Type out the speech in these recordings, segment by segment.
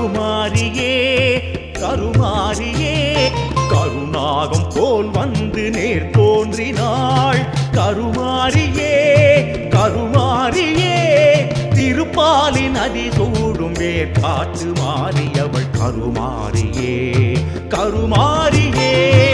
கருமாரியே கருமாரியே கருணாகம் போல் வந்து நேர் தோன்றினாள் கருமாரியே கருமாரியே திருப்பாலி நதி சூடும் வேற்காற்று மாறியவள் கருமாரியே கருமாரியே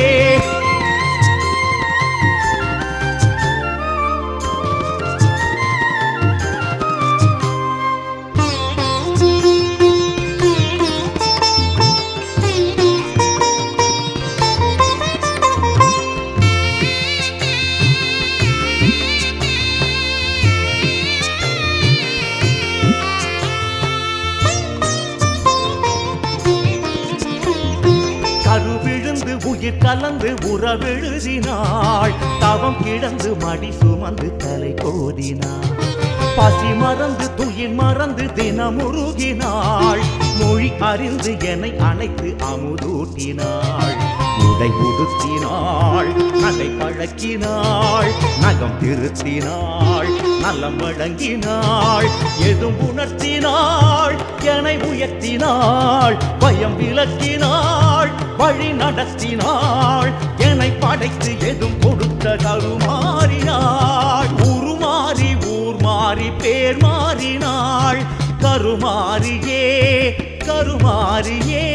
கருவிழுந்து உயிர் கலந்து உறவெழுதினாள் தவம் கிடந்து மடி சுமந்து தலை கோதினாள் பசி மறந்து துயில் மறந்து தினமுருகினாள் மொழி அறிந்து என்னை அணைத்து அமுதூட்டினாள் உடை உடுத்தினாள் நடை பழக்கினாள் நகம் திருத்தினாள் நலம் வழங்கினாள் எதும் உணர்த்தினாள் என்னை உயர்த்தினாள் பயம் விலக்கினாள் வழி நடத்தினாள் என்னை படைத்து எதும் கொடுத்த கருமாறினாள் உருமாறி ஊர் மாறி பேர் மாறினாள் கருமாரியே கருமாரியே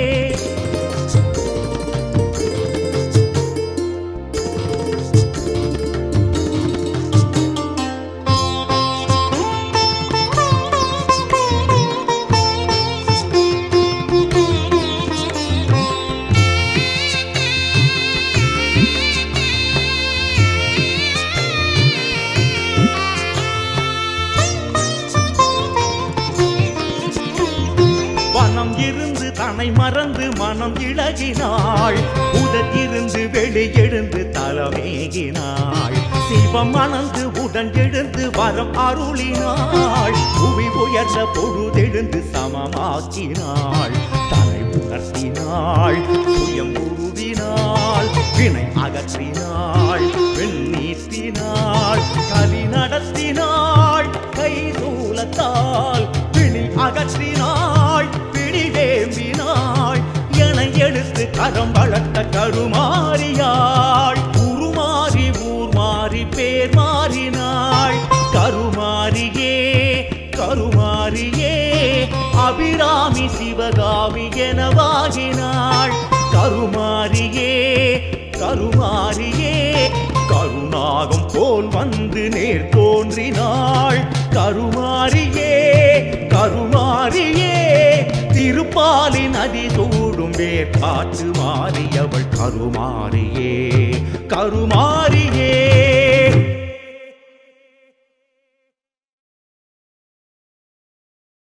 வனம் இருந்து தன்னை மறந்து மனம் இழகினாள் உடல் இருந்து வெளியெழுந்து தலமேகினாள் சிவம் மணந்து உடன் எழுந்து வரம் அருளினாள் புவி உயர்ந்த பொழுதெழுந்து சமமாக்கினாள் தலை உணர்த்தினாள் சுயம் உருவினாள் வினை அகற்றினாள் பெண் நீட்டினாள் கலி நடத்தினாள் கை சூலத்தால் பிணி அகற்றினாள் பிடி வேம்பினாள் என எடுத்து கரம் வளர்த்த கருமாறியாள் உருமாறி ஊர் மாறி பேர் மாறினாள் கருமாரியே கருமாரியே அபிராமி சிவகாமி எனவாகினாள் கருமாரியே கருமாரியே கருணாகம் போல் வந்து நேர் தோன்றினாள் கருமாரியே கருமாரியே திருப்பாலி நதி சூடும் வேற்காற்று மாறியவள் கருமாரியே கருமாரியே